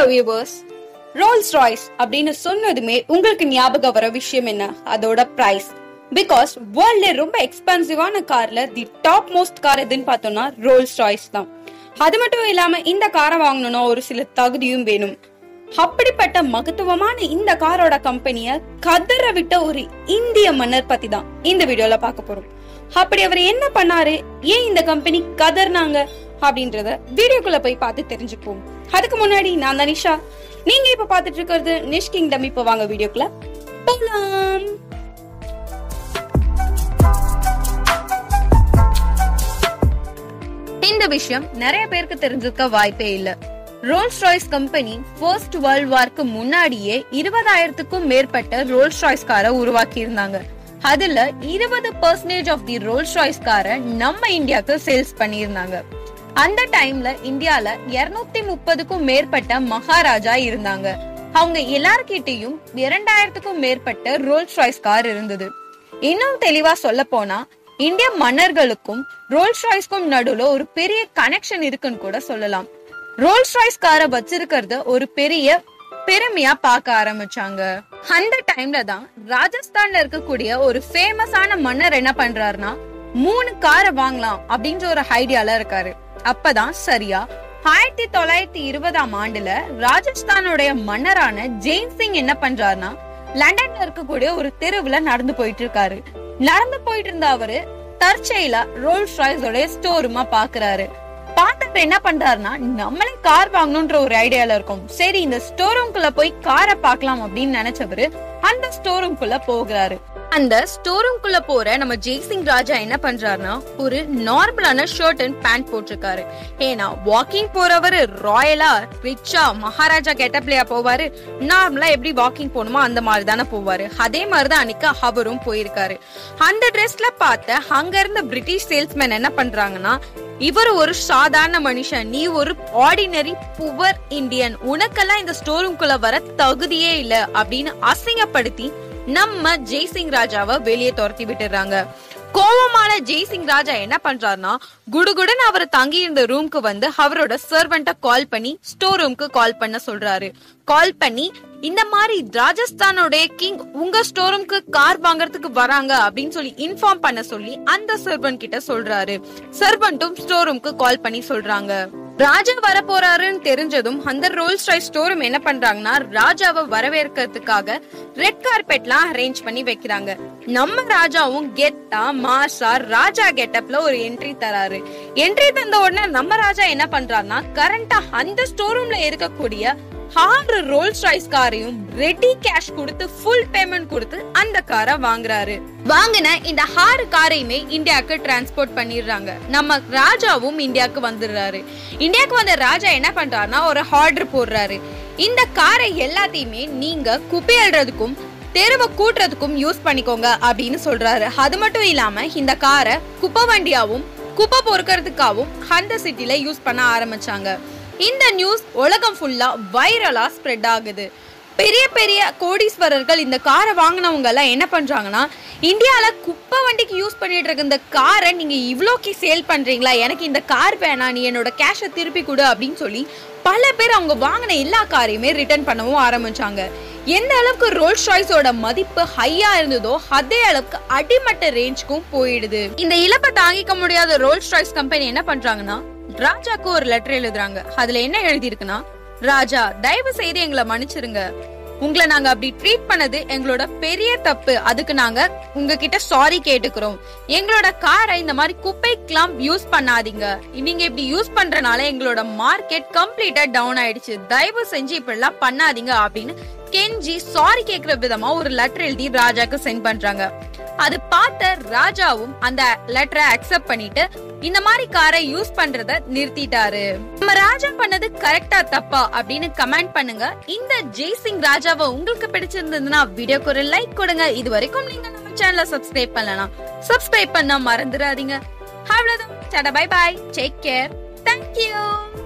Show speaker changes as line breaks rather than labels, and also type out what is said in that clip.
viewers Rolls Royce அப்படின்னு சொன்னதுமே உங்களுக்கு ஞாபகம் வர விஷயம் என்ன அதோட பிரைஸ் பிகாஸ் வேர்ல்ட்ல ரொம்ப எக்ஸ்பென்சிவான கார்ல தி டாப் மோஸ்ட் கார் எதுன்னு பார்த்தோம்னா ரோல்ஸ் ராய்ஸ் தான் அது மட்டும் இல்லாம இந்த காரை வாங்கணும்னா ஒரு சில தகுதியும் வேணும் அப்படிப்பட்ட மகத்துவமான இந்த காரோட கம்பெனிய கதற விட்ட ஒரு இந்திய மன்னர் பத்தி தான் இந்த வீடியோல பார்க்க போறோம் அப்படி அவர் என்ன பண்ணாரு ஏன் இந்த கம்பெனி கதர்னாங்க அப்படின்றத வீடியோக்குள்ள போய் பார்த்து தெரிஞ்சுப்போம் அதுக்கு முன்னாடி நான் தனிஷா நீங்க இப்ப பார்த்துட்டு இருக்கிறது நிஷ் கிங்டம் இப்ப வாங்க வீடியோக்குள்ள போலாம் இந்த விஷயம் நிறைய பேருக்கு தெரிஞ்சிருக்க வாய்ப்பே இல்ல Rolls Royce company first world வார்க்கு முன்னாடியே இருபதாயிரத்துக்கும் மேற்பட்ட ரோல்ஸ் ராய்ஸ் காரை உருவாக்கி இருந்தாங்க அதுல இருபது percentage of the Rolls Royce காரை நம்ம இந்தியாவுக்கு சேல்ஸ் பண்ணியிருந்தாங்க அந்த டைம்ல இந்தியால இருநூத்தி முப்பதுக்கும் மேற்பட்ட மகாராஜா இருந்தாங்க அவங்க எல்லார்கிட்டயும் இரண்டாயிரத்துக்கும் மேற்பட்ட ரோல்ஸ் ராய்ஸ் கார் இருந்தது இன்னும் தெளிவா சொல்ல போனா இந்திய மன்னர்களுக்கும் ரோல்ஸ் ராய்ஸ்க்கும் நடுவுல ஒரு பெரிய கனெக்ஷன் இருக்குன்னு கூட சொல்லலாம் ரோல்ஸ் ராய்ஸ் காரை வச்சிருக்கிறது ஒரு பெரிய பெருமையா பார்க்க ஆரம்பிச்சாங்க அந்த டைம்ல தான் ராஜஸ்தான்ல இருக்கக்கூடிய ஒரு ஃபேமஸான மன்னர் என்ன பண்றாருன்னா மூணு காரை வாங்கலாம் அப்படின்ற ஒரு ஐடியால இருக்காரு அப்பதான் சரியா ஆயிரத்தி தொள்ளாயிரத்தி இருபதாம் ஆண்டுல ராஜஸ்தானுடைய மன்னரான ஜெயின் சிங் என்ன பண்றாருன்னா லண்டன்ல இருக்கக்கூடிய ஒரு தெருவுல நடந்து போயிட்டு இருக்காரு நடந்து போயிட்டு இருந்த அவரு தற்செயலா ரோல்ஸ் ராய்ஸோட ஸ்டோர் ரூமா பாக்குறாரு பார்த்துட்டு என்ன பண்றாருன்னா நம்மளே கார் வாங்கணும்ன்ற ஒரு ஐடியால இருக்கும் சரி இந்த ஸ்டோர் ரூம்குள்ள போய் காரை பார்க்கலாம் அப்படின்னு நினைச்சவரு அந்த ஸ்டோர் ரூம்குள்ள போகிறாரு அந்த ஸ்டோர் ரூம்குள்ள போற நம்ம ஜெய்சிங் ராஜா என்ன பண்றாருன்னா ஒரு நார்மலான ஷர்ட் அண்ட் பேண்ட் போட்டிருக்காரு ஏன்னா வாக்கிங் போறவரு ராயலா ரிச்சா மகாராஜா கெட்டப்லயா போவாரு நார்மலா எப்படி வாக்கிங் போகணுமோ அந்த மாதிரி தானே போவாரு அதே மாதிரிதான் அன்னைக்கு அவரும் போயிருக்காரு அந்த ட்ரெஸ்ல பார்த்த அங்க இருந்த பிரிட்டிஷ் சேல்ஸ்மேன் என்ன பண்றாங்கன்னா இவர் ஒரு சாதாரண மனுஷன் நீ ஒரு ஆர்டினரி புவர் இந்தியன் உனக்கெல்லாம் இந்த ஸ்டோர் ரூம்குள்ள வர தகுதியே இல்ல அப்படின்னு அசிங்கப்படுத்தி நம்ம ஜெய்சிங் ராஜாவை வெளியே துரத்தி விட்டுறாங்க கோபமான ஜெய்சிங் ராஜா என்ன பண்றாருன்னா குடுகுடுன்னு அவர் தங்கி இருந்த ரூம்க்கு வந்து அவரோட சர்வெண்ட்ட கால் பண்ணி ஸ்டோர் ரூம்க்கு கால் பண்ண சொல்றாரு கால் பண்ணி இந்த மாதிரி ராஜஸ்தானோடைய கிங் உங்க ஸ்டோர் ரூம்க்கு கார் வாங்குறதுக்கு வராங்க அப்படின்னு சொல்லி இன்ஃபார்ம் பண்ண சொல்லி அந்த சர்வெண்ட் கிட்ட சொல்றாரு சர்வெண்ட்டும் ஸ்டோர் ரூம்க்கு கால் பண்ணி சொல்றாங்க ராஜா வர போறாருன்னு தெரிஞ்சதும் அந்த ரோல்ஸ் ராய்ஸ் ஸ்டோரும் என்ன பண்றாங்கன்னா ராஜாவை வரவேற்கிறதுக்காக ரெட் கார்பெட்லாம் அரேஞ்ச் பண்ணி வைக்கிறாங்க நம்ம ராஜாவும் கெத்தா மாசா ராஜா கெட்டப்ல ஒரு என்ட்ரி தராரு என்ட்ரி தந்த உடனே நம்ம ராஜா என்ன பண்றாருன்னா கரண்டா அந்த ஸ்டோர் ரூம்ல இருக்கக்கூடிய ஆறு ரோல்ஸ் ராய்ஸ் காரையும் ரெடி கேஷ் கொடுத்து ஃபுல் பேமெண்ட் கொடுத்து அந்த காரை வாங்குறாரு வாங்கின இந்த ஆறு காரையுமே இந்தியாவுக்கு டிரான்ஸ்போர்ட் பண்ணிடுறாங்க நம்ம ராஜாவும் இந்தியாவுக்கு வந்துடுறாரு இந்தியாவுக்கு வந்த ராஜா என்ன பண்றாருன்னா ஒரு ஆர்டர் போடுறாரு இந்த காரை எல்லாத்தையுமே நீங்க குப்பை அள்ளுறதுக்கும் தெருவை கூட்டுறதுக்கும் யூஸ் பண்ணிக்கோங்க அப்படின்னு சொல்றாரு அது மட்டும் இல்லாம இந்த காரை குப்பை வண்டியாவும் குப்பை பொறுக்கிறதுக்காகவும் அந்த சிட்டில யூஸ் பண்ண ஆரம்பிச்சாங்க இந்த நியூஸ் உலகம் ஃபுல்லா வைரலா ஸ்ப்ரெட் ஆகுது பெரிய பெரிய கோடீஸ்வரர்கள் இந்த காரை வாங்கினவங்க எல்லாம் என்ன பண்றாங்கன்னா இந்தியால குப்பை வண்டிக்கு யூஸ் பண்ணிட்டு இருக்க இந்த காரை நீங்க இவ்வளோக்கு சேல் பண்றீங்களா எனக்கு இந்த கார் வேணாம் நீ என்னோட கேஷை திருப்பி கொடு அப்படின்னு சொல்லி பல பேர் அவங்க வாங்கின எல்லா காரையுமே ரிட்டர்ன் பண்ணவும் ஆரம்பிச்சாங்க எந்த அளவுக்கு ரோல்ஸ் ராய்ஸோட மதிப்பு ஹையா இருந்ததோ அதே அளவுக்கு அடிமட்ட ரேஞ்சுக்கும் போயிடுது இந்த இழப்பை தாங்கிக்க முடியாத ரோல்ஸ் ராய்ஸ் கம்பெனி என்ன பண்றாங்கன்னா ராஜாக்கு ஒரு லெட்டர் எழுதுறாங்க அதுல என்ன எழுதியிருக்குன்னா ராஜா தயவு செய்து எங்களை மன்னிச்சிருங்க உங்களை நாங்க அப்படி ட்ரீட் பண்ணது எங்களோட பெரிய தப்பு அதுக்கு நாங்க உங்ககிட்ட சாரி கேட்டுக்கிறோம் எங்களோட காரை இந்த மாதிரி குப்பைக்கெல்லாம் யூஸ் பண்ணாதீங்க நீங்க இப்படி யூஸ் பண்றனால எங்களோட மார்க்கெட் கம்ப்ளீட்டா டவுன் ஆயிடுச்சு தயவு செஞ்சு இப்படி எல்லாம் பண்ணாதீங்க அப்படின்னு கெஞ்சி சாரி கேக்குற விதமா ஒரு லெட்டர் எழுதி ராஜாக்கு சென்ட் பண்றாங்க அது பார்த்த ராஜாவும் அந்த லெட்டரை அக்செப்ட் பண்ணிட்டு இந்த மாதிரி காரை யூஸ் பண்றத நிறுத்திட்டாரு நம்ம ராஜா பண்ணது கரெக்டா தப்பா அப்படின்னு கமெண்ட் பண்ணுங்க இந்த ஜெய்சிங் ராஜாவை உங்களுக்கு பிடிச்சிருந்ததுன்னா வீடியோக்கு ஒரு லைக் கொடுங்க இது வரைக்கும் நீங்க நம்ம சேனலை சப்ஸ்கிரைப் பண்ணலாம் சப்ஸ்கிரைப் பண்ண மறந்துடாதீங்க அவ்வளவுதான் tata bye bye take care thank you